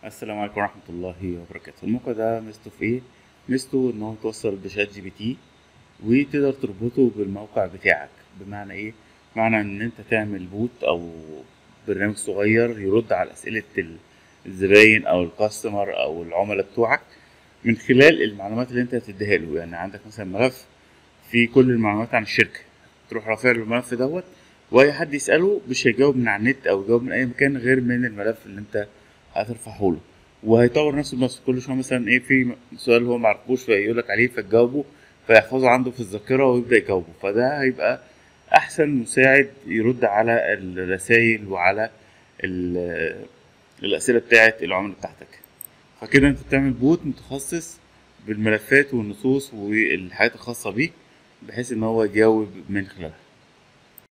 السلام عليكم ورحمة الله وبركاته الموقع ده ميزته في ايه؟ ميزته ان هو متوصل بشات جي بي تي وتقدر تربطه بالموقع بتاعك بمعنى ايه؟ بمعنى ان انت تعمل بوت او برنامج صغير يرد على اسئلة ال- الزباين او الكاستمر او العملاء بتوعك من خلال المعلومات اللي انت هتديها له يعني عندك مثلا ملف فيه كل المعلومات عن الشركة تروح رافع له الملف دوت واي حد يسأله مش هيجاوب من على النت او يجاوب من اي مكان غير من الملف اللي انت هترفعه له وهيطور نفسه بنفسه كل شويه مثلا ايه في سؤال هو معرفوش فيقول لك عليه فتجاوبه فيحفظه عنده في الذاكره ويبدا يجاوبه فده هيبقى احسن مساعد يرد على الرسائل وعلى ال- الاسئله بتاعه العملاء بتاعتك فكده انت بتعمل بوت متخصص بالملفات والنصوص والحاجات الخاصه بيك بحيث ان هو يجاوب من خلالها